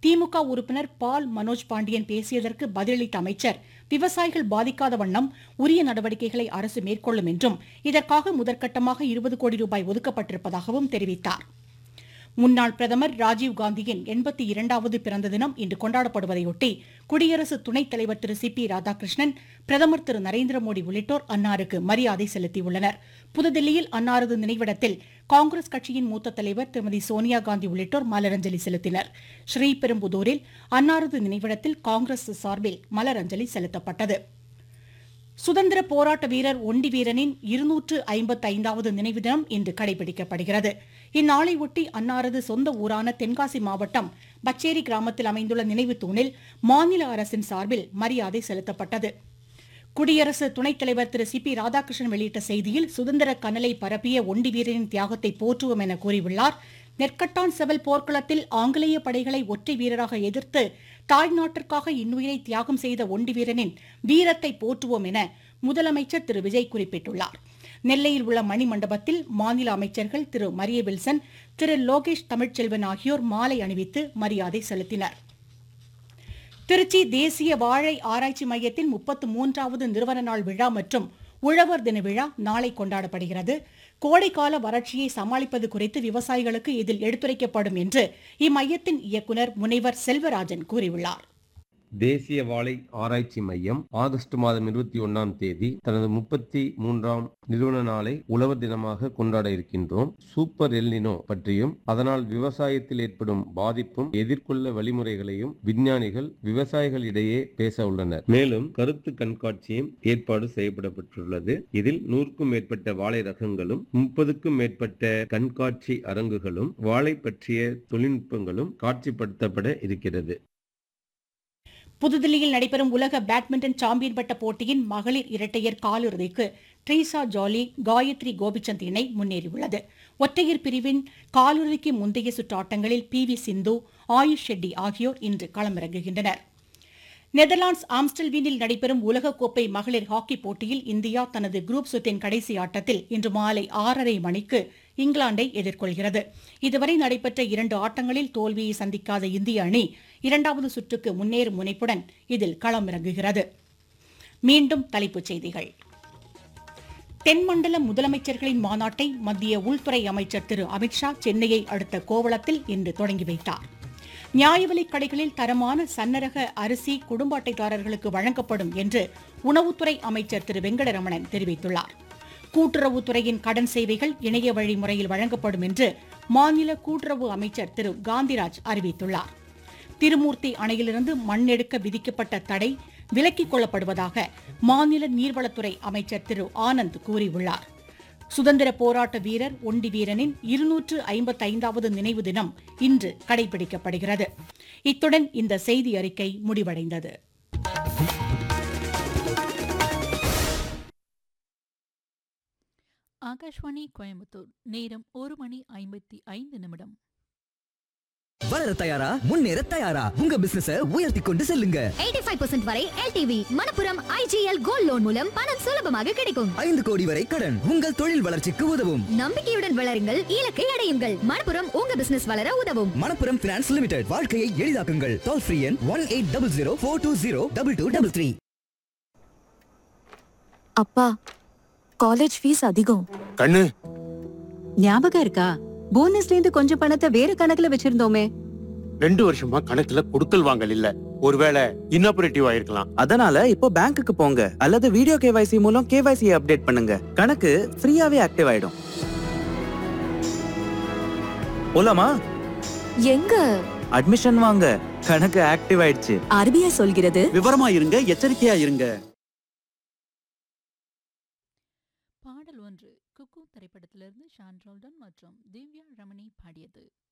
திமுக உறுப்பினர் பால் மனோஜ் பாண்டியன் பேசியதற்கு பதிலளித்த அமைச்சர் விவசாயிகள் பாதிக்காத வண்ணம் உரிய நடவடிக்கைகளை அரசு மேற்கொள்ளும் என்றும் இதற்காக முதற்கட்டமாக இருபது கோடி ரூபாய் ஒதுக்கப்பட்டிருப்பதாகவும் தெரிவித்தார் முன்னாள் பிரதமர் ராஜீவ்காந்தியின் எண்பத்தி இரண்டாவது பிறந்த தினம் இன்று கொண்டாடப்படுவதையொட்டி குடியரசு துணைத் தலைவர் திரு சி பி ராதாகிருஷ்ணன் பிரதமர் திரு நரேந்திர மோடி உள்ளிட்டோர் அன்னாருக்கு மரியாதை செலுத்தியுள்ளனர் புதுதில்லியில் அன்னாரது நினைவிடத்தில் காங்கிரஸ் கட்சியின் மூத்த தலைவர் திருமதி சோனியா காந்தி உள்ளிட்டோர் மலரஞ்சலி செலுத்தினர் ஸ்ரீபெரும்புதூரில் அன்னாரது நினைவிடத்தில் காங்கிரஸ் சார்பில் மலரஞ்சலி செலுத்தப்பட்டது சுதந்திர போராட்ட வீரர் ஒண்டி வீரனின் இருநூற்று ஐம்பத்தைந்தாவது நினைவு தினம் இன்று கடைபிடிக்கப்படுகிறது இந்நாளையொட்டி அன்னாரது சொந்த ஊரான தென்காசி மாவட்டம் பச்சேரி கிராமத்தில் அமைந்துள்ள நினைவு தூணில் மாநில அரசின் சார்பில் மரியாதை செலுத்தப்பட்டது குடியரசு துணைத் தலைவர் திரு சி பி ராதாகிருஷ்ணன் வெளியிட்ட செய்தியில் சுதந்திர கனலை பரப்பிய ஒண்டி வீரனின் தியாகத்தை போற்றுவோம் என கூறியுள்ளார் நெற்கட்டான் செவல் போர்க்களத்தில் ஆங்கிலேய படைகளை ஒற்றை வீரராக எதிர்த்து தாய் நாட்டிற்காக இன்னுயிரை தியாகம் செய்த ஒண்டி வீரனின் வீரத்தை போற்றுவோம் என முதலமைச்சர் திரு விஜய் குறிப்பிட்டுள்ளார் நெல்லையில் உள்ள மணிமண்டபத்தில் மாநில அமைச்சர்கள் திரு மரிய வில்சன் திரு லோகேஷ் தமிழ்ச்செல்வன் ஆகியோர் மாலை அணிவித்து மரியாதை செலுத்தினர் திருச்சி தேசிய வாழை ஆராய்ச்சி மையத்தின் முப்பத்து மூன்றாவது நிறுவன நாள் விழா மற்றும் உழவர் தின விழா நாளை கொண்டாடப்படுகிறது கோடைக்கால வறட்சியை சமாளிப்பது குறித்து விவசாயிகளுக்கு இதில் எடுத்துரைக்கப்படும் என்று இம்மையத்தின் இயக்குநர் முனைவர் செல்வராஜன் கூறியுள்ளார் தேசிய வாழை ஆராய்ச்சி மையம் ஆகஸ்ட் மாதம் இருபத்தி ஒன்னாம் தேதி தனது முப்பத்தி மூன்றாம் நிறுவன நாளை உழவர் தினமாக கொண்டாட இருக்கின்றோம் சூப்பர் எல்னினோ பற்றியும் அதனால் விவசாயத்தில் ஏற்படும் பாதிப்பும் எதிர்கொள்ள வழிமுறைகளையும் விஞ்ஞானிகள் விவசாயிகளிடையே பேச உள்ளனர் மேலும் கருத்து கண்காட்சியும் ஏற்பாடு செய்யப்படப்பட்டுள்ளது இதில் நூறுக்கும் மேற்பட்ட வாழை ரகங்களும் முப்பதுக்கும் மேற்பட்ட கண்காட்சி அரங்குகளும் வாழை பற்றிய தொழில்நுட்பங்களும் காட்சிப்படுத்தப்பட இருக்கிறது புதுதில்லியில் நடைபெறும் உலக பேட்மிண்டன் சாம்பியன் பட்ட போட்டியின் மகளிர் இரட்டையர் காலிறுதிக்கு ட்ரீசா ஜாலி காயத்ரி கோபிச்சந்த் இணை முன்னேறியுள்ளது ஒற்றையர் பிரிவின் காலிறுதிக்கு முந்தைய சுற்று ஆட்டங்களில் பி வி சிந்து ஆயுஷ் ஷெட்டி ஆகியோர் இன்று களமிறங்குகின்றனர் நெதர்லாந்து ஆம்ஸ்டல்வீனில் நடைபெறும் உலகக்கோப்பை மகளிர் ஹாக்கி போட்டியில் இந்தியா தனது குரூப் சுற்றின் கடைசி ஆட்டத்தில் இன்று மாலை ஆறரை மணிக்கு இங்கிலாந்தை எதிர்கொள்கிறது இதுவரை நடைபெற்ற இரண்டு ஆட்டங்களில் தோல்வியை சந்திக்காத இந்திய அணி இரண்டாவது சுற்றுக்கு முன்னேறும் முனைப்புடன் இதில் களமிறங்குகிறது மீண்டும் தலைப்புச் செய்திகள் தென்மண்டல முதலமைச்சர்களின் மாநாட்டை மத்திய உள்துறை அமைச்சர் திரு அமித்ஷா சென்னையை அடுத்த கோவளத்தில் இன்று தொடங்கி வைத்தார் நியாய விலைக் கடைகளில் தரமான சன்னரக அரிசி குடும்ப அட்டைதாரர்களுக்கு வழங்கப்படும் என்று உணவுத்துறை அமைச்சர் திரு வெங்கடரமணன் தெரிவித்துள்ளார் கூட்டுறவுத்துறையின் கடன் சேவைகள் இணைய வழி முறையில் வழங்கப்படும் என்று மாநில கூட்டுறவு அமைச்சர் திரு காந்திராஜ் அறிவித்துள்ளார் திருமூர்த்தி அணையிலிருந்து மண் எடுக்க விதிக்கப்பட்ட தடை விலக்கிக் கொள்ளப்படுவதாக மாநில நீர்வளத்துறை அமைச்சர் திரு ஆனந்த் கூறியுள்ளார் சுதந்திர போராட்ட வீரர் ஒண்டி வீரனின் இருநூற்று ஐம்பத்தைந்தாவது நினைவு தினம் இன்று கடைபிடிக்கப்படுகிறது இத்துடன் இந்த செய்தி அறிக்கை முடிவடைந்தது ஆகாஷ்வாணி கோயம்புத்தூர் நேரம் ஒரு மணி ஐம்பத்தி ஐந்து நிமிடம் வளர தயாரா முன்னேற தயாரா உங்க பிசினஸ உயர்த்தி கொண்டு செல்லுங்க 85% வரை LTV Manappuram IGL gold loan மூலம் பணம் சுலபமாக கிடைக்கும் ஐந்து கோடி வரை கடன் உங்கள் தொழில் வளர்ச்சிக்கு உதவும் நம்பிக்கையுடன் வளருங்கள் இலக்கை அடையுங்கள் மணப்புரம் உங்க பிசினஸ் வளர உதவும் மணப்புரம் பினான்ஸ் லிமிடெட் வாழ்க்கையை எளிதாக்குங்கள் டோல் ஃப்ரீ எண் one eight double zero four two zero double two double three அப்பா காலேஜ் ஃபீஸ் அதிகம் கண்ணு ஞாபகம் இருக்கா போனஸ்ல இருந்து கொஞ்சம் பணத்தை வேற கணக்குல வச்சிருந்தோமே ரெண்டு வருஷமா கணக்குல கொடுக்கல் வாங்கல் இல்ல ஒருவேளை இன்னாபரேட்டிவ் ஆயிருக்கலாம் அதனால இப்போ பேங்க்குக்கு போங்க அல்லது வீடியோ கேவைசி மூலம் கேவைசி அப்டேட் பண்ணுங்க கணக்கு ஃப்ரீயாவே ஆக்டிவ் ஆயிடும் போலாமா எங்க அட்மிஷன் வாங்க கணக்கு ஆக்டிவ் ஆயிடுச்சு ஆர்பிஐ சொல்கிறது விவரமா இருங்க எச்சரிக்கையா இருங்க பாடல் ஒன்று குக்கு திரைப்படத்திலிருந்து ஷான் ரோல்டன் மற்றும் திவ்யா ரமணி பாடியது